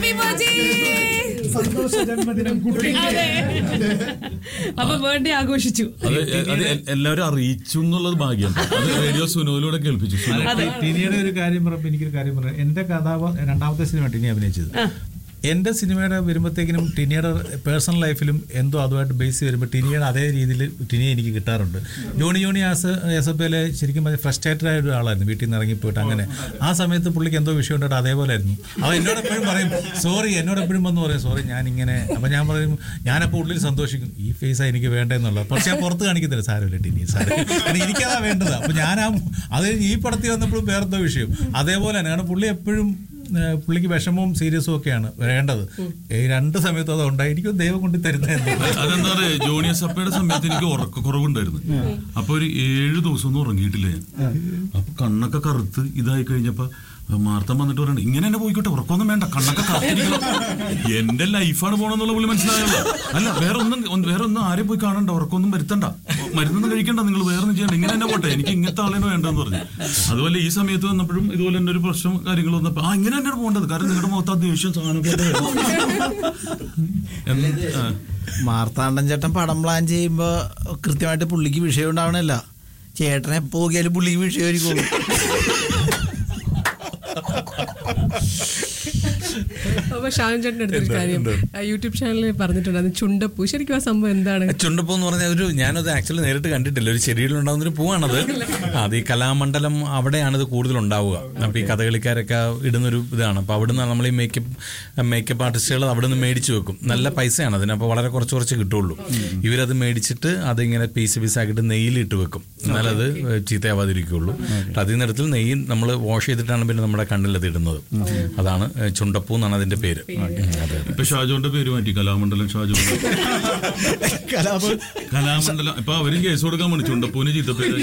Happy birthday സന്തോഷ ജന്മദിനം കുട്ടി അതെ അപ്പൊ ബർത്ത്ഡേ ആഘോഷിച്ചു അത് അത് എ- എല്ലാവരും അറിയിച്ചു എന്നുള്ളത് ഭാഗ്യം അത് റേഡിയോ സുനോയിലൂടെ കേൾപ്പിച്ചു സുനോ ടിനിയുടെ ഒരു കാര്യം പറയുമ്പോൾ എനിക്കൊരു കാര്യം പറയാം എന്റെ കഥാപ രണ്ടാമത്തെ സിനിമ ടിനി അഭിനയിച്ചത് എന്റെ സിനിമയുടെ വരുമ്പോഴത്തേക്കിനും ടിനിയുടെ പേഴ്സണൽ ലൈഫിലും എന്തോ അതുമായിട്ട് ബേസ് വരുമ്പോൾ ടിനിയുടെ അതേ രീതിയിൽ ടിനിയെ എനിക്ക് കിട്ടാറുണ്ട് Johny Johny as S F എയിലെ ശരിക്കും പറഞ്ഞാൽ ഫ്രസ്ട്രേറ്റഡ് ആയ ഒരാളായിരുന്നു വീട്ടിൽ നിന്ന് ഇറങ്ങിപ്പോയിട്ട് അങ്ങനെ ആ സമയത്ത് പുള്ളിക്ക് എന്തോ വിഷയം ഉണ്ടായിട്ട് അതേപോലെ ആയിരുന്നു അവൻ എന്നോട് എപ്പോഴും പറയും സോറി എന്നോട് എപ്പോഴും വന്ന് പറയും സോറി ഞാൻ ഇങ്ങനെ അപ്പം ഞാൻ പറയും ഞാനപ്പോൾ ഉള്ളിൽ സന്തോഷിക്കും ഈ ഫേസാണ് എനിക്ക് വേണ്ടതെന്നുള്ളത് പക്ഷെ ഞാൻ പുറത്ത് കാണിക്കത്തില്ല സാരമില്ല ടിനി സാരം കാരണം എനിക്കതാ വേണ്ടത് അപ്പം ഞാൻ ആ അത് ഈ പടത്തിൽ വന്നപ്പോഴും വേറെന്തോ വിഷയം അതേപോലെ തന്നെ കാരണം പുള്ളി എപ്പോഴും ഏഹ്, പുള്ളിക്ക് വിഷമവും സീരിയസും ഒക്കെയാണ് വേണ്ടത് ഈ രണ്ട് സമയത്തും അത് ഉണ്ടായി എനിക്കും ദൈവം കൊണ്ട് തരുന്നത് അതെന്താ പറയാ ജോണി സപ്പയുടെ സമയത്ത് എനിക്ക് ഉറക്കക്കുറവുണ്ടായിരുന്നു അപ്പൊ ഒരു ഏഴു ദിവസം ഒന്നും ഉറങ്ങിയിട്ടില്ല ഞാൻ അപ്പൊ കണ്ണൊക്കെ കറുത്ത് ഇതായി കഴിഞ്ഞപ്പോ മാർത്തം വന്നിട്ട് പറയണ ഇങ്ങനെ തന്നെ പോയിക്കോട്ടെ ഉറക്കമൊന്നും വേണ്ട കണ്ണൊക്കെ കറുത്തിരിക്കണം എന്റെ ലൈഫാണ് പോണെന്നുള്ള പുള്ളി മനസ്സിലായല്ലോ അല്ല വേറെ ഒന്നും ഒന്ന് വേറെ ഒന്നും ആരെയും പോയി കാണണ്ട ഉറക്കമൊന്നും വരുത്തണ്ട മരുന്നൊന്നും കഴിക്കണ്ട നിങ്ങൾ വേറെ ഒന്നും ചെയ്യണ്ട ഇങ്ങനെ തന്നെ പോട്ടെ എനിക്ക് ഇങ്ങനത്തെ ആളാണ് വേണ്ടതെന്ന് പറഞ്ഞു അതുപോലെ ഈ സമയത്ത് വന്നപ്പോഴും ഇതുപോലെ തന്നെ ഒരു പ്രശ്നം കാര്യങ്ങൾ വന്നപ്പോ ആ ഇങ്ങനെ തന്നെയാണ് പോകേണ്ടത് കാരണം നിങ്ങളുടെ മുഖത്ത് ആ ദേഷ്യം സാധനമൊക്കെ എന്ന് ആ. മാർത്താണ്ഡൻ ചേട്ടൻ പടം പ്ലാൻ ചെയ്യുമ്പോ കൃത്യമായിട്ട് പുള്ളിക്ക് വിഷയം ഉണ്ടാവണല്ല ചേട്ടനെ പോകിയാലും പുള്ളിക്ക് വിഷയമായിരിക്കും അപ്പൊ ഷാൻ ചേട്ടൻ്റെ അടുത്തൊരു കാര്യം ആ, യൂട്യൂബ് ചാനലിൽ പറഞ്ഞിട്ടുണ്ട് അത് ചുണ്ടപ്പൂ ശരിക്കും ആ സംഭവം എന്താണ് ചുണ്ടപ്പൂ എന്ന് പറഞ്ഞാൽ ഒരു ഞാനത് ആക്ച്വലി നേരിട്ട് കണ്ടിട്ടില്ല ഒരു ചെടിയിലുണ്ടാകുന്ന ഒരു പൂവാണത് അത് ഈ കലാമണ്ഡലം അവിടെയാണ് ഇത് കൂടുതൽ ഉണ്ടാവുക അപ്പൊ ഈ കഥകളിക്കാരൊക്കെ ഇടുന്നൊരു ഇതാണ് അപ്പൊ അവിടുന്ന് നമ്മൾ ഈ മേക്കപ്പ് മേക്കപ്പ് ആർട്ടിസ്റ്റുകൾ അവിടെ നിന്ന് മേടിച്ചു വെക്കും നല്ല പൈസയാണ് അതിന് അപ്പോൾ വളരെ കുറച്ച് കുറച്ച് കിട്ടുള്ളൂ ഇവരത് മേടിച്ചിട്ട് അതിങ്ങനെ പീസ് പീസ് ആക്കിയിട്ട് നെയ്യിലിട്ട് വെക്കും എന്നാലത് ചീത്തയാവാതിരിക്കുള്ളൂ അതിൽ നിന്നെടുത്തിൽ നെയ്യ് നമ്മൾ വാഷ് ചെയ്തിട്ടാണ് പിന്നെ നമ്മുടെ കണ്ണിലത് ഇടുന്നത് അതാണ് ചുണ്ടപ്പൂ എന്നാണ് അതിന്റെ പേര് ഉം, അതെ ഇപ്പൊ ഷാജോന്റെ പേര് മാറ്റി കലാമണ്ഡലം ഷാജോ കലാമണ്ഡലം ഇപ്പൊ അവരും കേസ് കൊടുക്കാൻ വേണ്ടി ചുണ്ടപ്പൂന് ചീത്തപ്പേര്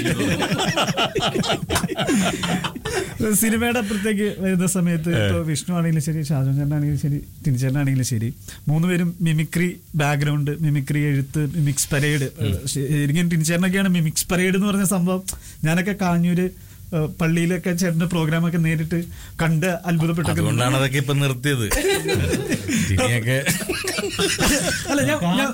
സിനിമയുടെ അപ്പുറത്തേക്ക് വരുന്ന സമയത്ത് ഇപ്പൊ വിഷ്ണു ആണെങ്കിലും ശരി ഷാജോൻ ചേട്ടനാണെങ്കിലും ശരി ടിനിച്ചേട്ടനാണെങ്കിലും ശരി മൂന്നുപേരും മിമിക്രി ബാക്ക്ഗ്രൗണ്ട് മിമിക്രി എഴുത്ത് മിമിക്സ് പരേഡ് ശരിക്കും ടിനിച്ചേട്ടനൊക്കെയാണ് മിമിക്സ് പരേഡ് എന്ന് പറഞ്ഞ സംഭവം ഞാനൊക്കെ കാഞ്ഞൂര് ഏഹ്, പള്ളിയിലൊക്കെ ചേട്ടന്റെ പ്രോഗ്രാമൊക്കെ നേരിട്ട് കണ്ട് അത്ഭുതപ്പെട്ടൊക്കെ അതുകൊണ്ടാണ് അതൊക്കെ ഇപ്പൊ നിർത്തിയത് ഇനിയൊക്കെ അല്ല ഞാൻ ഞാൻ-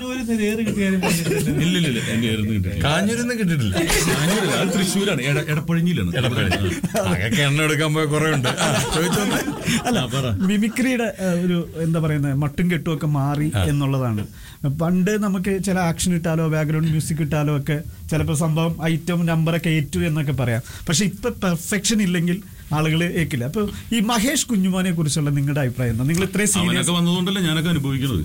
ഇല്ല ഇല്ല ഇല്ല എന്റെ ആയിരുന്നു കിട്ടിയത്. കാഞ്ഞൂരിന്ന് കിട്ടിയിട്ടില്ല കാഞ്ഞൂരല്ല, അത് തൃശ്ശൂരാണ് എട- എടപ്പഴിഞ്ഞിലാണ് അതൊക്കെ എണ്ണ എടുക്കാൻ പോയ കുറെ ഉണ്ട് ചോദിച്ചോന്നേ അല്ല മിമിക്രിയുടെ ഏഹ്, ഒരു എന്താ പറയുന്നത് മട്ടും കെട്ടും ഒക്കെ മാറി എന്നുള്ളതാണ് പണ്ട് നമുക്ക് ചില ആക്ഷൻ ഇട്ടാലോ ബാക്ക്ഗ്രൗണ്ട് മ്യൂസിക് ഇട്ടാലോ ഒക്കെ ചിലപ്പോൾ സംഭവം ഐറ്റം നമ്പറൊക്കെ ഏറ്റു എന്നൊക്കെ പറയാം പക്ഷെ ഇപ്പൊ പെർഫെക്ഷൻ ഇല്ലെങ്കിൽ ആളുകൾ ഏക്കില്ല അപ്പൊ ഈ മഹേഷ് കുഞ്ഞുമോനെ കുറിച്ചുള്ള നിങ്ങളുടെ അഭിപ്രായം എന്താ നിങ്ങൾ ഇത്രയും സീരിയസ് അവനൊക്കെ വന്നതുകൊണ്ടല്ലേ ഞാനൊക്കെ അനുഭവിക്കുന്നത്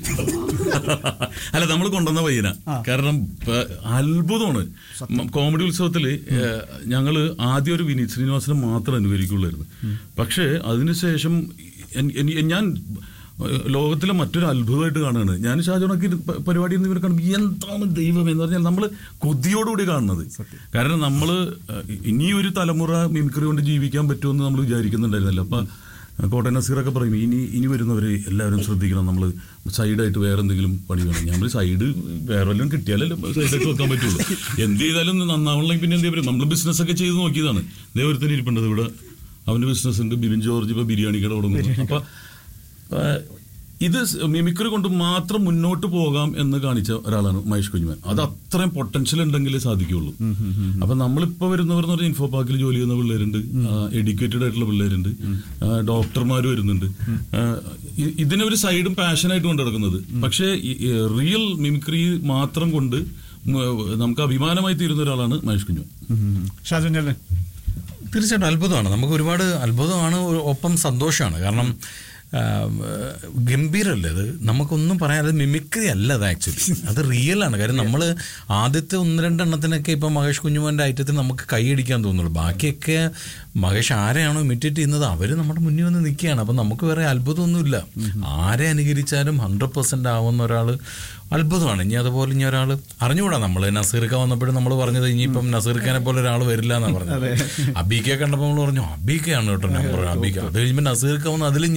അല്ല നമ്മൾ കൊണ്ടുവന്ന പയ്യന കാരണം പ- അത്ഭുതമാണ് മ- കോമഡി ഉത്സവത്തില് ഏഹ്, ഞങ്ങള് ആദ്യം ഒരു വിനീത് ശ്രീനിവാസനെ മാത്രം അനുകരിക്കുള്ളായിരുന്നു പക്ഷേ അതിനുശേഷം എൻ- എൻ- ഞാൻ ഏഹ്, ലോകത്തിലെ മറ്റൊരു അത്ഭുതമായിട്ട് കാണുകയാണ് ഞാൻ ഷാജോണൊക്കെ ഇത് പ- പരിപാടിയിൽ നിന്ന് ഇവരെ കാണുമ്പോൾ എന്താണ് ദൈവം എന്ന് പറഞ്ഞാൽ നമ്മൾ കൊതിയോടുകൂടി കാണുന്നത് കാരണം നമ്മൾ ഇനി ഒരു തലമുറ മിമിക്രി കൊണ്ട് ജീവിക്കാൻ പറ്റുമെന്ന് നമ്മൾ വിചാരിക്കുന്നുണ്ടായിരുന്നല്ലോ അപ്പൊ കോട്ടയം നസീറൊക്കെ പറയും ഇനി ഇനി വരുന്നവർ എല്ലാവരും ശ്രദ്ധിക്കണം നമ്മൾ സൈഡായിട്ട് വേറെ എന്തെങ്കിലും പണി വേണം നമ്മൾ സൈഡ് വേറെ വല്ലതും കിട്ടിയാലല്ലേ സൈഡായിട്ട് വെക്കാൻ പറ്റുള്ളൂ എന്ത് ചെയ്താലും നന്നാവണമെങ്കിൽ പിന്നെ എന്ത് ചെയ്യും നമ്മൾ ബിസിനസ് ഒക്കെ ചെയ്ത് നോക്കിയതാണ് ദൈവത്തിന് ഇരിപ്പുണ്ടത് ഇവിടെ അവന്റെ ബിസിനസ് ഉണ്ട് ബിബിൻ ജോർജ് ഇപ്പൊ ബിരിയാണി കട തുടങ്ങുന്നു അപ്പൊ ആ, ഇത് സ് മിമിക്രി കൊണ്ട് മാത്രം മുന്നോട്ട് പോകാം എന്ന് കാണിച്ച ഒരാളാണ് മഹേഷ് കുഞ്ഞുമാൻ അത് അത്രയും പൊട്ടൻഷ്യൽ ഉണ്ടെങ്കിലേ സാധിക്കുള്ളൂ അപ്പൊ നമ്മളിപ്പോ വരുന്നവർ എന്ന് പറഞ്ഞാൽ ഇൻഫോ പാർക്കിൽ ജോലി ചെയ്യുന്ന പിള്ളേരുണ്ട് എഡ്യൂക്കേറ്റഡ് ആയിട്ടുള്ള പിള്ളേരുണ്ട് ഡോക്ടർമാർ വരുന്നുണ്ട് ആ, ഇ- ഇതിനെ ഒരു സൈഡും പാഷനായിട്ട് കൊണ്ട് നടക്കുന്നത് പക്ഷേ റിയൽ മിമിക്രി മാത്രം കൊണ്ട് ഉം, നമുക്ക് അഭിമാനമായി തീരുന്ന ഒരാളാണ് മഹേഷ് കുഞ്ഞുമാൻ ഷാജോൻ ചേട്ടൻ തീർച്ചയായിട്ടും അത്ഭുതമാണ് നമുക്ക് ഒരുപാട് അത്ഭുതമാണ് ഒരു- ഒപ്പം സന്തോഷമാണ് കാരണം ആ, ഗംഭീരല്ലേ അത് നമുക്കൊന്നും പറയാൻ അത് മിമിക്രി അല്ല അത് ആക്ച്വലി അത് റിയൽ ആണ് കാര്യം നമ്മൾ ആദ്യത്തെ ഒന്ന് രണ്ടെണ്ണത്തിനൊക്കെ ഇപ്പം മഹേഷ് കുഞ്ഞുമോൻ്റെ ഐറ്റത്തിൽ നമുക്ക് കൈയടിക്കാൻ തോന്നുള്ളൂ ബാക്കിയൊക്കെ മഹേഷ് ആരെയാണോ ഇമിറ്റേറ്റ് ചെയ്യുന്നത് അവർ നമ്മുടെ മുന്നിൽ വന്ന് നിൽക്കുകയാണ് അപ്പം നമുക്ക് വേറെ അത്ഭുതമൊന്നുമില്ല ആരെ അനുകരിച്ചാലും ഹൺഡ്രഡ് പെർസെൻ്റ് ആവുന്ന ഒരാൾ അത്ഭുതമാണ് ഇനി അതുപോലെ ഇനി ഒരാൾ അറിഞ്ഞുകൂടാ നമ്മൾ നസീർക്ക വന്നപ്പോഴും നമ്മൾ പറഞ്ഞത് ഇനിയിപ്പം നസീർഖാനെ പോലെ ഒരാൾ വരില്ല എന്നാണ് പറഞ്ഞത് അബീക്കെ കണ്ടപ്പോൾ നമ്മൾ പറഞ്ഞു അബീക്കയാണ് കേട്ടോ നമ്പർ അബീക്ക അത് കഴിയുമ്പോൾ നസീർക്ക വന്ന് അതിലും ഞെട്ടിച്ച്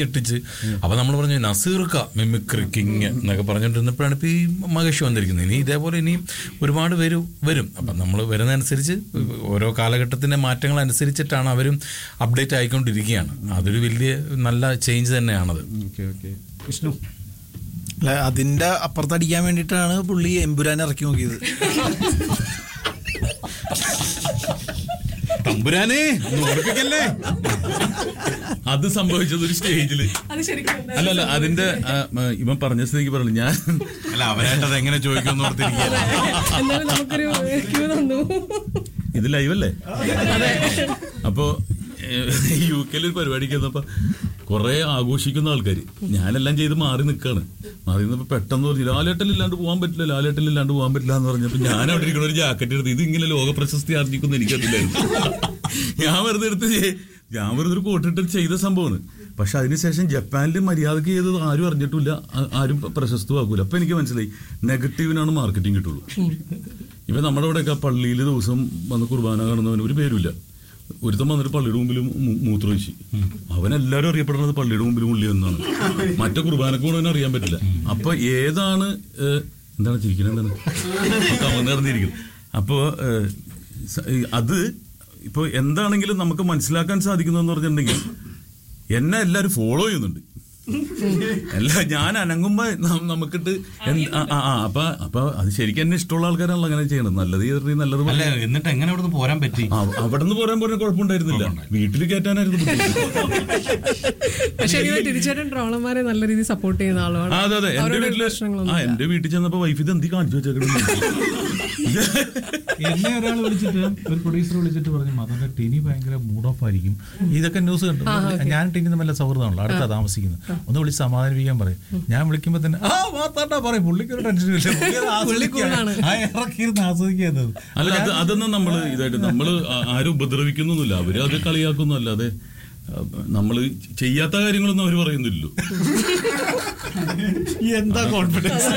അപ്പൊ നമ്മൾ പറഞ്ഞു നസീർക്ക മിമിക്രി കിങ് എന്നൊക്കെ പറഞ്ഞുകൊണ്ടിരുന്നപ്പോഴാണ് ഇപ്പൊ ഈ മഹേഷ് വന്നിരിക്കുന്നത് ഇനി ഇതേപോലെ ഇനിയും ഒരുപാട് പേര് വരും അപ്പം നമ്മൾ വരുന്നതനുസരിച്ച് ഓരോ കാലഘട്ടത്തിന്റെ മാറ്റങ്ങൾ അനുസരിച്ചിട്ടാണ് അവരും അപ്ഡേറ്റ് ആയിക്കൊണ്ടിരിക്കുകയാണ് അതൊരു വലിയ നല്ല ചേഞ്ച് തന്നെയാണത് ഓക്കെ ഓക്കെ വിഷ്ണു അല്ല അതിന്റെ അപ്പുറത്തടിക്കാൻ വേണ്ടിയിട്ടാണ് പുള്ളി എമ്പുരാൻ ഇറക്കി നോക്കിയത് തമ്പുരാനെ ഒന്ന് ഓർപ്പിക്കല്ലേ അത് സംഭവിച്ചത് ഒരു സ്റ്റേജില് അത് ശരിക്കും അല്ല അല്ല അതിന്റെ ആ, മ, ഇവൻ പറഞ്ഞ സ്ഥിതിക്ക് പറഞ്ഞു ഞാൻ അല്ല അവരായിട്ടത് എങ്ങനെ ചോദിക്കുമെന്ന് ഓർത്തിരിക്കുക എന്നാലും നമുക്കൊരു ക്യൂ തന്നു ഇത് ലൈവല്ലേ അപ്പോ യു കെയിൽ ഒരു പരിപാടിക്ക് വന്നപ്പോ കുറെ ആഘോഷിക്കുന്ന ആൾക്കാർ ഞാനെല്ലാം ചെയ്ത് മാറി നിൽക്കാണ് മാറി നിന്നപ്പോ പെട്ടെന്ന് പറഞ്ഞു ലാലേട്ടനില്ലാണ്ട് പോകാൻ പറ്റില്ല ലാലേട്ടനില്ലാണ്ട് പോകാൻ പറ്റില്ല എന്ന് പറഞ്ഞപ്പോ ഞാൻ അവിടെ ഇരിക്കണ ഒരു ജാക്കറ്റ് എടുത്ത് ഇത് ഇങ്ങനെ ലോക പ്രശസ്തി ആർജിക്കുന്ന എനിക്കറിയില്ലായിരുന്നു ഞാൻ വെറുതെ എടുത്ത് ചെയ്- ഞാൻ വെറുതെ ഒരു കോട്ടിട്ട് ചെയ്ത സംഭവമാണ് പക്ഷെ അതിനുശേഷം ജപ്പാനിൽ മര്യാദക്ക് ചെയ്തത് ആരും അറിഞ്ഞിട്ടില്ല ആ- ആരും പ്രശസ്തമാക്കൂല അപ്പൊ എനിക്ക് മനസ്സിലായി നെഗറ്റീവിനാണ് മാർക്കറ്റിംഗ് കിട്ടുള്ളൂ ഇപ്പൊ നമ്മുടെ ഇവിടെയൊക്കെ പള്ളിയിൽ ദിവസം വന്ന് കുർബാന കാണുന്നവന് ഒരു പേരുമില്ല ഒരുത്തൻ വന്നിട്ട് പള്ളിയുടെ മുമ്പിൽ മൂ- മൂത്രമൊഴിച്ച് അവനെല്ലാരും അറിയപ്പെടുന്നത് പള്ളിയുടെ മുമ്പിൽ ഉള്ളി എന്നാണ് മറ്റേ കുർബാനക്ക് കൂടെ അറിയാൻ പറ്റില്ല അപ്പൊ ഏതാണ് ഏഹ്, എന്താണ് ചിരിക്കുന്നത് എന്താണ് കമന്ന് നടന്നിരിക്കും അപ്പോ ഏഹ്, സ- ഈ അത് ഇപ്പൊ എന്താണെങ്കിലും നമുക്ക് മനസ്സിലാക്കാൻ സാധിക്കുന്നതെന്ന് പറഞ്ഞിട്ടുണ്ടെങ്കിൽ എന്നെ എല്ലാരും ഫോളോ ചെയ്യുന്നുണ്ട് അല്ല ഞാൻ അനങ്ങുമ്പോ ന- നമുക്കിട്ട് എന്ത്- ആ, ആ, ആ, അപ്പൊ അപ്പൊ അത് ശരിക്കും എന്നെ ഇഷ്ടമുള്ള ആൾക്കാരാണല്ലോ അങ്ങനെ ചെയ്യണത് നല്ലത് ചെയ്തിട്ട് നല്ലത് അല്ല പറയാം. എന്നിട്ട് എങ്ങനെ അവിടെ പോരാൻ പറ്റി ആ, അവിടുന്ന് പോരാൻ പറഞ്ഞ കുഴപ്പമുണ്ടായിരുന്നില്ല വീട്ടിൽ കയറ്റാനായിരുന്നു ബുദ്ധിമുട്ട്. പക്ഷെ ഇങ്ങനെ തിരിച്ചേട്ടൻ ട്രോളന്മാരെ നല്ല രീതിയിൽ സപ്പോർട്ട് ചെയ്യുന്ന ആളുമാണ് ആ, അതെ അതെ എന്റെ അവരോട് വീട്ടില് പ്രശ്നങ്ങളൊന്നും ആ എന്റെ വീട്ടിൽ ചെന്നപ്പോ വൈഫ് ഇത് എന്തി കാണിച്ചു വെച്ചേക്കണം എന്നെ ഒരാൾ വിളിച്ചിട്ട് ഒരു പ്രൊഡ്യൂസർ വിളിച്ചിട്ട് പറഞ്ഞു മതന്റെ ടിനി ഭയങ്കര മൂഡ് ഓഫ് ആയിരിക്കും ഇതൊക്കെ ന്യൂസ് കണ്ടു ഞാൻ ടിനി തമ്മിൽ സൗഹൃദമാണല്ലോ അടുത്താ താമസിക്കുന്നത് ഒന്ന് വിളിച്ച് സമാധാനിപ്പിക്കാൻ പറയും ഞാൻ വിളിക്കുമ്പോ തന്നെ ആ മാത്താട്ടാ പറയും പുള്ളിക്കൊരു ടെൻഷൻ ഇല്ല പുള്ളി അത് ആസ്വദിക്കുകയാണ്. ആ ഇറക്കിയിരുന്ന് ആസ്വദിക്കുന്നത് അല്ല അത് അതൊന്നും നമ്മള് ഇതായിട്ട് നമ്മള് ആ- ആരും ഉപദ്രവിക്കുന്നൊന്നുമില്ല അവര് അത് കളിയാക്കുന്നു അല്ലാതെ ആ, നമ്മള് ചെയ്യാത്ത കാര്യങ്ങളൊന്നും അവര് പറയുന്നില്ലല്ലോ എന്താ കോൺഫിഡൻസ്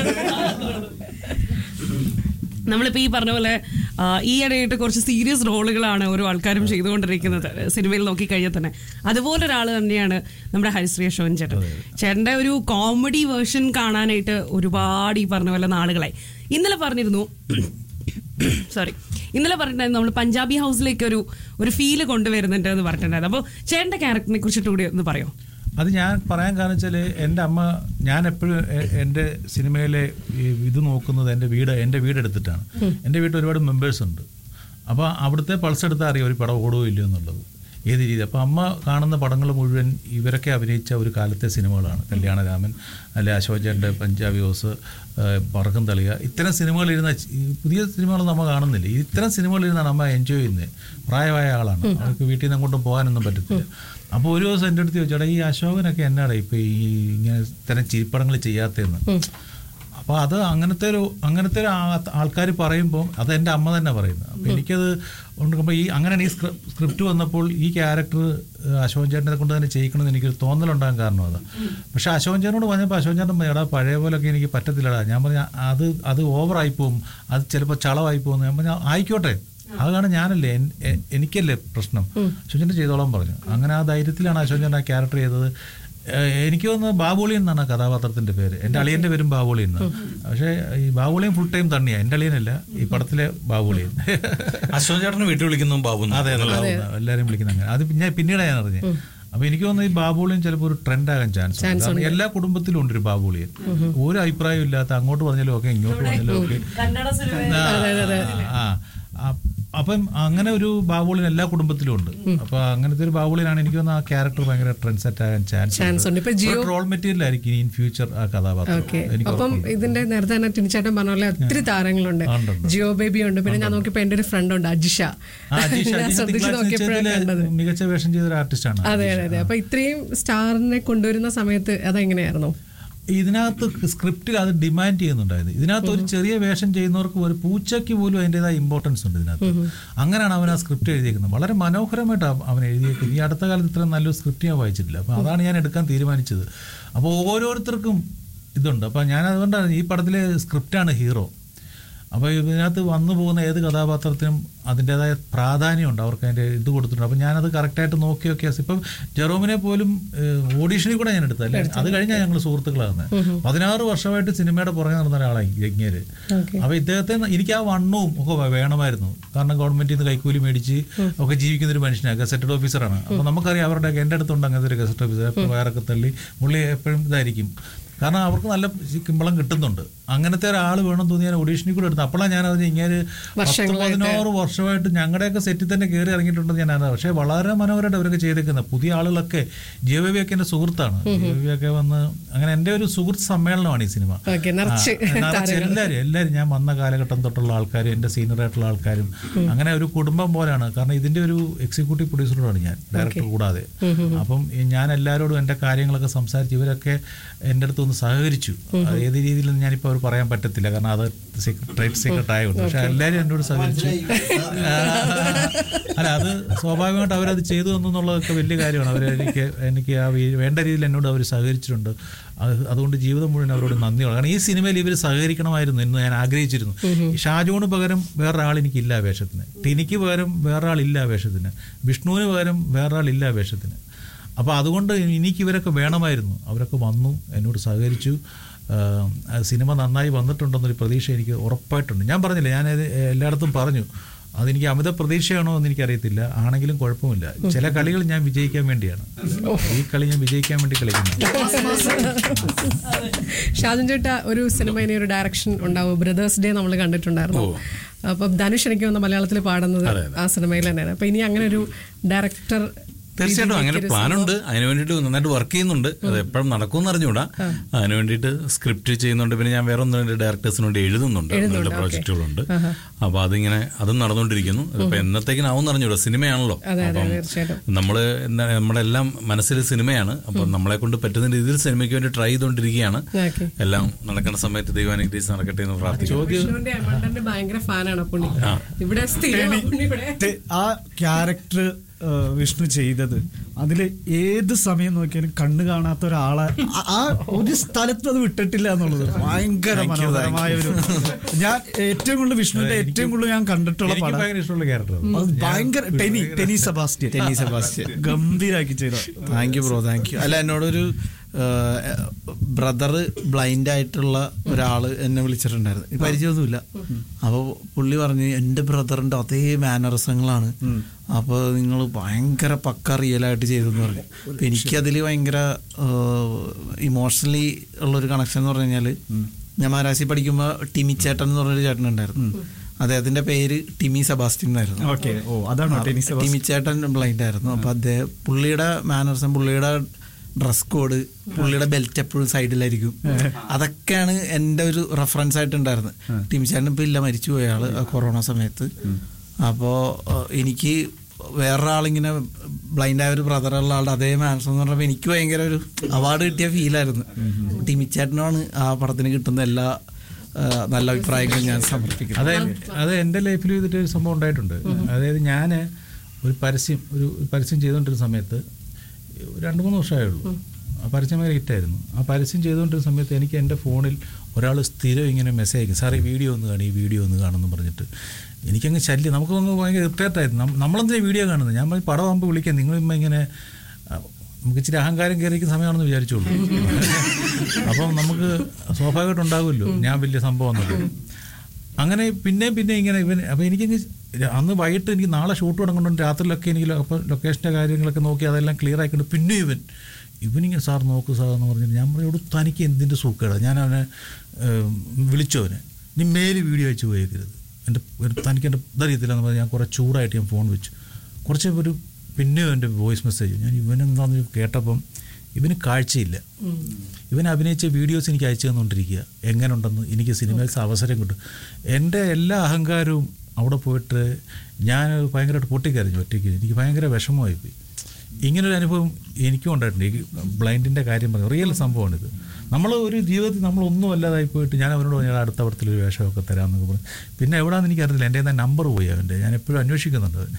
നമ്മളിപ്പോ ഈ പറഞ്ഞ പോലെ ആ, ഈ ഇടയായിട്ട് കുറച്ച് സീരിയസ് റോളുകളാണ് ഓരോ ആൾക്കാരും ചെയ്തുകൊണ്ടിരിക്കുന്നത് സിനിമയിൽ നോക്കി കഴിഞ്ഞാൽ തന്നെ അതുപോലെ ഒരാൾ തന്നെയാണ് നമ്മുടെ ഹരിശ്രീ അശോകൻ ചേട്ടൻ ചേട്ടന്റെ ഒരു കോമഡി വേർഷൻ കാണാനായിട്ട് ഒരുപാട് ഈ പറഞ്ഞ പോലെ നാളുകളായി ഇന്നലെ പറഞ്ഞിരുന്നു സോറി ഇന്നലെ പറഞ്ഞിട്ടുണ്ടായിരുന്നു നമ്മൾ പഞ്ചാബി ഹൗസിലേക്ക് ഒരു ഒരു ഫീല് കൊണ്ടുവരുന്നുണ്ട് എന്ന് പറഞ്ഞിട്ടുണ്ടായിരുന്നു അപ്പോൾ ചേട്ടന്റെ ക്യാരക്ടറിനെ കുറിച്ചിട്ട് കൂടി ഒന്ന് പറയോ അത് ഞാൻ പറയാൻ കാരണം വെച്ചാൽ എൻ്റെ അമ്മ ഞാൻ എപ്പോഴും എൻ്റെ സിനിമയിലെ ഈ ഇത് നോക്കുന്നത് എൻ്റെ വീട് എൻ്റെ വീട് എടുത്തിട്ടാണ് എൻ്റെ വീട്ടിൽ ഒരുപാട് മെമ്പേഴ്സ് ഉണ്ട് അപ്പോൾ അവിടുത്തെ പൾസ് എടുത്താൽ അറിയാം ഒരു പടം ഓടുകയോ ഇല്ലയോ എന്നുള്ളത് ഏത് രീതി അപ്പോൾ അമ്മ കാണുന്ന പടങ്ങൾ മുഴുവൻ ഇവരൊക്കെ അഭിനയിച്ച ഒരു കാലത്തെ സിനിമകളാണ് കല്യാണരാമൻ അല്ലെ അശോചൻ്റെ പഞ്ചാബി ഹൗസ് പറക്കം തളിക ഇത്തരം സിനിമകളിരുന്ന ഈ പുതിയ സിനിമകളൊന്നും അമ്മ കാണുന്നില്ല ഇത്തരം സിനിമകളിരുന്നാണ് അമ്മ എൻജോയ് ചെയ്യുന്നത് പ്രായമായ ആളാണ് അവർക്ക് വീട്ടിൽ നിന്ന് അങ്ങോട്ടും പോകാനൊന്നും പറ്റത്തില്ല അപ്പോൾ ഒരു ദിവസം എൻ്റെ അടുത്ത് ചോദിച്ചോടാ ഈ അശോകനൊക്കെ എന്നാടാ ഇപ്പൊ ഈ ഇങ്ങനെ ഇത്തരം ചിരിപ്പടങ്ങൾ ചെയ്യാത്തതെന്ന് അപ്പോൾ അത് അങ്ങനത്തെ ഒരു അങ്ങനത്തെ ഒരു ആൾക്കാർ പറയുമ്പോൾ അത് എൻ്റെ അമ്മ തന്നെ പറയുന്നത് അപ്പോൾ എനിക്കത് ഉണ്ടാകുമ്പോൾ ഈ അങ്ങനെയാണ് ഈ സ്ക്രിപ്റ്റ് വന്നപ്പോൾ ഈ ക്യാരക്ടർ അശോകൻ ചേട്ടനെ കൊണ്ട് തന്നെ ചെയ്യിക്കണമെന്ന് എനിക്കൊരു തോന്നലുണ്ടാകാൻ കാരണം അതാ പക്ഷെ അശോകൻ ചേട്ടനോട് പറഞ്ഞപ്പോൾ അശോകൻ ചേട്ടൻ പറഞ്ഞു, എടാ പഴയ പോലൊക്കെ എനിക്ക് പറ്റത്തില്ലടാ ഞാൻ പറഞ്ഞ അത് അത് ഓവറായി പോകും അത് ചിലപ്പോൾ ചളവായി പോകും ഞാൻ പറഞ്ഞാൽ ആയിക്കോട്ടെ അതാണ് ഞാനല്ലേ എൻ- എ- എനിക്കല്ലേ പ്രശ്നം അശോചേട്ടൻ ചെയ്തോളാൻ പറഞ്ഞു അങ്ങനെ ആ ധൈര്യത്തിലാണ് അശോചേട്ടൻ ആ ക്യാരക്ടർ ചെയ്തത് ഏഹ് എനിക്ക് തോന്നുന്നത് ബാബുളി എന്നാണ് ആ കഥാപാത്രത്തിന്റെ പേര് എൻ്റെ അളിയന്റെ പേരും ബാബുളി എന്നാണ് പക്ഷേ ഈ ബാബുളിയും ഫുൾ ടൈം തണ്ണിയാ എൻ്റെ അളിയനല്ല ഈ പടത്തിലെ ബാബുളിയൻ അശോക് ചേട്ടനെ വീട്ടിൽ വിളിക്കുന്നു ബാബു അതെ അതെ ബാബു എല്ലാവരും വിളിക്കുന്ന അങ്ങനെ അത് പിന്നെ പിന്നീട് ഞാൻ അറിഞ്ഞത് അപ്പൊ എനിക്ക് തോന്നുന്നു ഈ ബാബുളിയും ചിലപ്പോൾ ഒരു ട്രെൻഡ് ആകാൻ ചാൻസ് ഉണ്ട് കാരണം എല്ലാ കുടുംബത്തിലും ഉണ്ട് ഒരു ബാബുളിയൻ ഒരു അഭിപ്രായം ഇല്ലാത്ത അങ്ങോട്ട് പറഞ്ഞാലും ഒക്കെ ഇങ്ങോട്ട് പറഞ്ഞാലും ഒക്കെ ആ, ആ, അപ്പം അങ്ങനെ ഒരു ബാബുളിൻ എല്ലാ കുടുംബത്തിലും ഉണ്ട് അപ്പൊ അങ്ങനത്തെ ഒരു ബാബുളിനാണ് എനിക്ക് തോന്നുന്നത് ആ ക്യാരക്ടർ ഭയങ്കര ട്രെൻഡ് സെറ്റ് ആകാൻ Chance ചാൻസ് ഉണ്ട്. ഇപ്പൊ ജിയോ- ട്രോൾ മെറ്റീരിയൽ ആയിരിക്കും ഇൻ ഫ്യൂച്ചർ ആ കഥാപാത്രം ഓക്കെ എനിക്ക് അപ്പം ഉറപ്പുണ്ട്. ഇതിന്റെ നേരത്തെ തന്നെ ടിനിച്ചേട്ടൻ പറഞ്ഞ പോലെ ഒത്തിരി താരങ്ങളുണ്ട് ഉണ്ട്, ഉണ്ട്. ജിയോ ബേബി ഉണ്ട് പിന്നെ ഞാൻ നോക്കിയപ്പോ എന്റെ ഒരു ഫ്രണ്ട് ഉണ്ട് അജിഷ ആ, അജീഷ്, ഞാൻ അജീഷ് ശ്രദ്ധിച്ച് തിങ്കളാഴ്ച നോക്കിയപ്പോഴാണ് നിശ്ചയത്തിലെ കണ്ടത് മികച്ച വേഷം ചെയ്ത ഒരു ആർട്ടിസ്റ്റാണ് അതെ അതെ അതെ അപ്പൊ ഇത്രയും സ്റ്റാറിനെ കൊണ്ടുവരുന്ന സമയത്ത് അതെങ്ങനെയായിരുന്നു ഇതിനകത്ത് സ്ക്രിപ്റ്റിൽ അത് ഡിമാൻഡ് ചെയ്യുന്നുണ്ടായിരുന്നു ഇതിനകത്ത് ഒരു ചെറിയ വേഷം ചെയ്യുന്നവർക്ക് ഒരു പൂച്ചയ്ക്ക് പോലും അതിൻ്റെതായ ഇമ്പോർട്ടൻസ് ഉണ്ട് ഇതിനകത്ത് അങ്ങനെയാണ് അവൻ ആ സ്ക്രിപ്റ്റ് എഴുതിയേക്കുന്നത് വളരെ മനോഹരമായിട്ട് അവൻ എഴുതിയേക്കുന്നത് ഈ അടുത്ത കാലത്ത് ഇത്രയും നല്ലൊരു സ്ക്രിപ്റ്റ് ഞാൻ വായിച്ചിട്ടില്ല അപ്പോൾ അതാണ് ഞാൻ എടുക്കാൻ തീരുമാനിച്ചത് അപ്പോൾ ഓരോരുത്തർക്കും ഇതുണ്ട് അപ്പോൾ ഞാൻ അതുകൊണ്ടാണ് ഈ പടത്തിലെ സ്ക്രിപ്റ്റാണ് ഹീറോ അപ്പോൾ ഇതിനകത്ത് വന്നു പോകുന്ന ഏത് കഥാപാത്രത്തിനും അതിൻ്റെതായ പ്രാധാന്യമുണ്ട് അവർക്ക് അതിൻ്റെ ഇത് കൊടുത്തിട്ടുണ്ട് അപ്പോൾ ഞാനത് കറക്റ്റായിട്ട് നോക്കി നോക്കി ഇപ്പം ജെറോമിനെ പോലും ഓഡീഷനിൽ കൂടെ ഞാൻ എടുത്തല്ലേ അത് കഴിഞ്ഞാൽ ഞങ്ങൾ സുഹൃത്തുക്കളാണ് പതിനാറ് വർഷമായിട്ട് സിനിമയുടെ പുറകെ നടന്ന ഒരാളായി യജ്ഞര് അപ്പോൾ ഇദ്ദേഹത്തെ എനിക്ക് ആ വണ്ണവും ഒക്കെ വേ- വേണമായിരുന്നു കാരണം ഗവൺമെന്റിൽ നിന്ന് കൈക്കൂലി മേടിച്ച് ഒക്കെ ജീവിക്കുന്ന ഒരു മനുഷ്യനാണ് ഗസറ്റഡ് ഓഫീസറാണ് അപ്പോൾ നമുക്കറിയാം അവരുടെ എൻ്റെ അടുത്തുണ്ട് അങ്ങനത്തെ ഒരു ഗസറ്റ് ഓഫീസർ എപ്പോഴും വയറൊക്കെ തള്ളി പുള്ളി എപ്പോഴും ഇതായിരിക്കും കാരണം അവർക്ക് നല്ല കിമ്പളം കിട്ടുന്നുണ്ട് അങ്ങനത്തെ ഒരാൾ വേണം തോന്നി ഞാൻ ഓഡീഷനിൽ കൂടെ എടുത്തു അപ്പോഴാണ് ഞാൻ അതിന് ഇങ്ങനെ പത്ത് പതിനാറ് വർഷമായിട്ട് ഞങ്ങളുടെയൊക്കെ സെറ്റിൽ തന്നെ കയറി ഇറങ്ങിയിട്ടുണ്ടെന്ന് ഞാൻ അറിയാം പക്ഷേ വളരെ മനോഹരമായിട്ട് അവരൊക്കെ ചെയ്തേക്കുന്നത് പുതിയ ആളുകളൊക്കെ ജീവവിയൊക്കെ എൻ്റെ സുഹൃത്താണ് ജീവവിയൊക്കെ വന്ന് അങ്ങനെ എൻ്റെ ഒരു സുഹൃത്ത് സമ്മേളനമാണ് ഈ സിനിമ ഓക്കെ നിറച്ച് ആ, നിറച്ച് എല്ലാവരും എല്ലാവരും ഞാൻ വന്ന കാലഘട്ടം തൊട്ടുള്ള ആൾക്കാരും എൻ്റെ സീനിയറായിട്ടുള്ള ആൾക്കാരും അങ്ങനെ ഒരു കുടുംബം പോലെയാണ് കാരണം ഇതിന്റെ ഒരു എക്സിക്യൂട്ടീവ് പ്രൊഡ്യൂസറോടാണ് ഞാൻ ഡയറക്ടർ കൂടാതെ അപ്പം ഈ ഞാൻ എല്ലാവരോടും എൻ്റെ കാര്യങ്ങളൊക്കെ സംസാരിച്ച് ഇവരൊക്കെ എൻ്റെ അടുത്ത് ഒന്ന് സഹകരിച്ചു അത് ഏത് രീതിയിലൊന്നും ഞാനിപ്പോൾ അവർ പറയാൻ പറ്റത്തില്ല കാരണം അത് ട്രേഡ് സീക്രട്ട് ആയതുകൊണ്ട് പക്ഷെ എല്ലാവരും എന്നോട് സഹകരിച്ചു അല്ല അത് സ്വാഭാവികമായിട്ട് അവരത് ചെയ്തു എന്നുള്ളതൊക്കെ വലിയ കാര്യമാണ് അവർ എനിക്ക് എനിക്ക് ആ വീ- വേണ്ട രീതിയിൽ എന്നോട് അവർ സഹകരിച്ചിട്ടുണ്ട് അത് അതുകൊണ്ട് ജീവിതം മുഴുവൻ അവരോട് നന്ദിയാണ് കാരണം ഈ സിനിമയിൽ ഇവർ സഹകരിക്കണമായിരുന്നു എന്ന് ഞാൻ ആഗ്രഹിച്ചിരുന്നു ഷാജോന് പകരം വേറൊരാൾ എനിക്കില്ല ആ വേഷത്തിന് ടിനിക്ക് പകരം വേറൊരാളില്ല ആ വേഷത്തിന് വിഷ്ണുവിന് പകരം വേറൊരാളില്ല ആ വേഷത്തിന് അപ്പോൾ അതുകൊണ്ട് എനിക്ക് ഇവരൊക്കെ വേണമായിരുന്നു അവരൊക്കെ വന്നു എന്നോട് സഹകരിച്ചു ആഹ് ആ സിനിമ നന്നായി വന്നിട്ടുണ്ടെന്നൊരു പ്രതീക്ഷ എനിക്ക് ഉറപ്പായിട്ടുണ്ട് ഞാൻ പറഞ്ഞില്ല ഞാനത് എല്ലായിടത്തും പറഞ്ഞു അതെനിക്ക് അമിത പ്രതീക്ഷയാണോ എന്ന് എനിക്കറിയത്തില്ല ആണെങ്കിലും കുഴപ്പമില്ല ചില കളികൾ ഞാൻ വിജയിക്കാൻ വേണ്ടിയാണ് ഈ കളി ഞാൻ വിജയിക്കാൻ വേണ്ടി കളിക്കുന്നു ഷാജൻ ചേട്ടാ ഒരു സിനിമ ഇനി ഒരു ഡയറക്ഷൻ ഉണ്ടാവും ബ്രദേഴ്സ് ഡേ നമ്മൾ കണ്ടിട്ടുണ്ടായിരുന്നു അപ്പൊ ധനുഷ് എനിക്ക് വന്ന മലയാളത്തിൽ പാടുന്നത് ആ സിനിമയിൽ തന്നെയാണ് അപ്പൊ ഇനി അങ്ങനെ ഒരു ഡയറക്ടർ തീർച്ചയായിട്ടും അങ്ങനെ പ്ലാനുണ്ട് അതിന് വേണ്ടിയിട്ട് നന്നായിട്ട് വർക്ക് ചെയ്യുന്നുണ്ട് അത് എപ്പോഴും നടക്കുമെന്ന് അറിഞ്ഞൂടാ അതിന് വേണ്ടിയിട്ട് സ്ക്രിപ്റ്റ് ചെയ്യുന്നുണ്ട് പിന്നെ ഞാൻ വേറെ ഒന്ന് രണ്ട് ഡയറക്ടേഴ്സിന് വേണ്ടി എഴുതുന്നുണ്ട് രണ്ട് പ്രോജക്റ്റുകളുണ്ട് അപ്പൊ അതിങ്ങനെ അതും നടന്നുകൊണ്ടിരിക്കുന്നു അതിപ്പോ എന്നത്തേക്കിനാവും അറിഞ്ഞൂടാ സിനിമയാണല്ലോ അപ്പം തീർച്ചയായിട്ടും നമ്മള് എന്താ നമ്മുടെ എല്ലാം മനസ്സിൽ സിനിമയാണ് അപ്പൊ നമ്മളെ കൊണ്ട് പറ്റുന്ന രീതിയിൽ സിനിമയ്ക്ക് വേണ്ടി ട്രൈ ചെയ്തുകൊണ്ടിരിക്കുകയാണ് ഓക്കെ എല്ലാം നടക്കുന്ന സമയത്ത് ദൈവാനുഗ്രഹിച്ച് നടക്കട്ടെ എന്ന് പ്രാർത്ഥിക്കുന്നു വിഷ്ണുവിന്റെ അമണ്ടന്റെ ഭയങ്കര ഫാനാണ് പുള്ളി ഇവിടെ സ്ഥിരം പുള്ളി ഇവിടെ തെ- ആ ക്യാരക്ടർ വിഷ്ണു ചെയ്തത് അതില് ഏത് സമയം നോക്കിയാലും കണ്ണ് കാണാത്ത ഒരാളെ ആ- ആ ഒരു സ്ഥലത്ത് അത് വിട്ടിട്ടില്ല എന്നുള്ളത് ഭയങ്കര മനോഹരമായ ഒരു ഞാൻ ഏറ്റവും കൂടുതൽ വിഷ്ണുവിന്റെ ഏറ്റവും കൂടുതൽ ഞാൻ കണ്ടിട്ടുള്ള എനിക്ക് പടം ഭയങ്കര ഇഷ്ടമുള്ള ക്യാരക്ടർ അത് ഭയങ്കര Teni Teni Sebastian Tenny Sebastian ഗംഭീരാക്കി ചെയ്ത thank you bro thank you അല്ല എന്നോടൊരു ബ്രദർ ബ്ലൈൻഡ് ആയിട്ടുള്ള ഒരാള് എന്നെ വിളിച്ചിട്ടുണ്ടായിരുന്നു ഈ പരിചയമൊന്നുമില്ല അപ്പോൾ പുള്ളി പറഞ്ഞു എൻ്റെ ബ്രദറിൻ്റെ അതേ മാനറിസങ്ങളാണ് അപ്പോൾ നിങ്ങൾ ഭയങ്കര പക്ക റിയലായിട്ട് ചെയ്തെന്ന് പറഞ്ഞു അപ്പം എനിക്കതിൽ ഭയങ്കര ഇമോഷണലി ഉള്ളൊരു കണക്ഷൻ എന്ന് പറഞ്ഞു കഴിഞ്ഞാൽ ഞാൻ മഹാരാശി പഠിക്കുമ്പോൾ ടിമി ചേട്ടൻ എന്ന് പറഞ്ഞൊരു ചേട്ടൻ ഉണ്ടായിരുന്നു അദ്ദേഹത്തിന്റെ പേര് ടിമി സെബാസ്റ്റ്യൻ എന്നായിരുന്നു ഓക്കെ ഓ അതാണോ ടെനി സെബാസ്റ്റ്യൻ ടിമിച്ചേട്ടൻ ബ്ലൈൻഡ് ആയിരുന്നു അപ്പൊ അദ്ദേഹം പുള്ളിയുടെ മാനേഴ്സും പുള്ളിയുടെ ഡ്രസ് കോഡ് പുള്ളിയുടെ ബെൽറ്റ് എപ്പോഴും സൈഡിലായിരിക്കും അതൊക്കെയാണ് എൻ്റെ ഒരു റെഫറൻസ് ആയിട്ടുണ്ടായിരുന്നത് ടിമിച്ചേട്ടൻ ഇപ്പൊ ഇല്ല മരിച്ചുപോയ ആള് ആ കൊറോണ സമയത്ത് അപ്പോൾ എനിക്ക് വേറൊരാളിങ്ങനെ ബ്ലൈൻഡ് ആയ ഒരു ബ്രദറുള്ള ആളുടെ അതേ മാനസം എന്ന് പറഞ്ഞപ്പോൾ എനിക്ക് ഭയങ്കര ഒരു അവാർഡ് കിട്ടിയ ഫീലായിരുന്നു ടിമിച്ചേട്ടനാണ് ആ പടത്തിന് കിട്ടുന്ന എല്ലാ ആ, നല്ല അഭിപ്രായങ്ങളും ഞാൻ സമർപ്പിക്കുന്നത് അത് അത് എൻ്റെ ലൈഫിൽ ചെയ്തിട്ട് ഒരു സംഭവം ഉണ്ടായിട്ടുണ്ട് അതായത് ഞാൻ ഒരു പരസ്യം ഒരു പരസ്യം ചെയ്തുകൊണ്ടിരുന്ന സമയത്ത് രണ്ട് മൂന്ന് വർഷമേ ഉള്ളൂ ആ പരസ്യം ഭയങ്കര ഹിറ്റായിരുന്നു ആ പരസ്യം ചെയ്തുകൊണ്ടിരുന്ന സമയത്ത് എനിക്ക് എൻ്റെ ഫോണിൽ ഒരാൾ സ്ഥിരം ഇങ്ങനെ മെസ്സേജ് അയക്കും സാർ ഈ വീഡിയോ ഒന്ന് കാണും ഈ വീഡിയോ ഒന്ന് കാണുമെന്ന് പറഞ്ഞിട്ട് എനിക്കങ്ങ് ശല്യം നമുക്കങ്ങ് ഭയങ്കര ഇറിറ്റേറ്റ് ആയിരുന്നു നം- നമ്മളെന്തിനാ വീഡിയോ കാണുന്നത് ഞാൻ പറഞ്ഞു, പടം ആകുമ്പോൾ വിളിക്കാം നിങ്ങളിമ്മ ഇങ്ങനെ ആ, നമുക്ക് ഇച്ചിരി അഹങ്കാരം കയറിയിരിക്കുന്ന സമയമാണെന്ന് വിചാരിച്ചോളൂ അപ്പം നമുക്ക് സ്വാഭാവികമായിട്ട് ഉണ്ടാകുമല്ലോ ഞാൻ വലിയ സംഭവം എന്നൊക്കെ അങ്ങനെ പിന്നെ പിന്നെ ഇങ്ങനെ ഇവൻ അപ്പം എനിക്കങ്ങ് അന്ന് വൈകിട്ട് എനിക്ക് നാളെ ഷൂട്ട് തുടങ്ങുന്നുണ്ട് രാത്രിയിലൊക്കെ എനിക്ക് ലൊ- അപ്പോൾ ലൊക്കേഷൻ്റെ കാര്യങ്ങളൊക്കെ നോക്കി അതെല്ലാം ക്ലിയർ ആയിക്കൊണ്ട് പിന്നെ ഇവൻ ഇവനിങ്ങനെ സാർ നോക്ക് സാർ എന്ന് പറഞ്ഞിട്ട് ഞാൻ പറയും "എടോ, തനിക്ക് എന്തിൻ്റെ സൂക്കേടാ ഞാൻ അവനെ ഏം, വിളിച്ചു അവനെ നീ മേല് വീഡിയോ അയച്ചു പോയേക്കരുത് എൻ്റെ ഒരു- തനിക്ക് എൻ്റെ ഇതറിയത്തില്ല എന്ന് പറഞ്ഞ് ഞാൻ കുറേ ചൂടായിട്ട് ഞാൻ ഫോൺ വെച്ചു കുറച്ച് ഒരു പിന്നെയും എൻ്റെ വോയിസ് മെസ്സേജ് ഞാൻ ഇവനെന്താണെന്ന് കേട്ടപ്പം ഇവന് കാഴ്ചയില്ല ഇവൻ അഭിനയിച്ച വീഡിയോസ് എനിക്ക് അയച്ചു തന്നുകൊണ്ടിരിക്കുക എങ്ങനെയുണ്ടെന്ന് എനിക്ക് സിനിമയിൽ അവസരം കിട്ടും എൻ്റെ എല്ലാ അഹങ്കാരവും അവിടെ പോയിട്ട് ഞാൻ ഭയങ്കരമായിട്ട് പൊട്ടിക്കരഞ്ഞു ഒറ്റയ്ക്ക് എനിക്ക് ഭയങ്കര വിഷമമായി പോയി ഇങ്ങനൊരു അനുഭവം എനിക്കും ഉണ്ടായിട്ടുണ്ട് ഈ ബ്ലൈൻഡിൻ്റെ കാര്യം പറഞ്ഞു റിയൽ സംഭവമാണിത് നമ്മൾ ഒരു ജീവിതത്തിൽ നമ്മൾ ഒന്നും അല്ലാതായി പോയിട്ട് ഞാൻ അവനോട് പറഞ്ഞു, "എടാ, അടുത്ത പടത്തിലൊരു വേഷമൊക്കെ തരാമെന്നൊക്കെ പറഞ്ഞു പിന്നെ എവിടെയാണെന്ന് എനിക്കറിയില്ല എൻ്റെ എന്താ നമ്പർ പോയി അവൻ്റെ ഞാൻ എപ്പോഴും അന്വേഷിക്കുന്നുണ്ട് അവനെ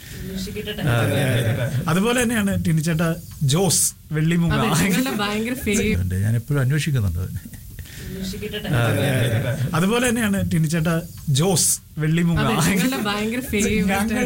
അതുപോലെ തന്നെയാണ് ടിനിച്ചേട്ട ജോസ് വെള്ളിമുങ്ങ അതെ, ഞങ്ങളുടെ ഭയങ്കര ഫേവ് അവൻ്റെ ഞാൻ എപ്പോഴും അന്വേഷിക്കുന്നുണ്ട് അവനെ അതുപോലെ തന്നെയാണ് ടിനിച്ചേട്ട ജോസ് വെള്ളിമുങ്ങ അതെ ഞങ്ങളുടെ ഭയങ്കര ഫേവറേറ്റ്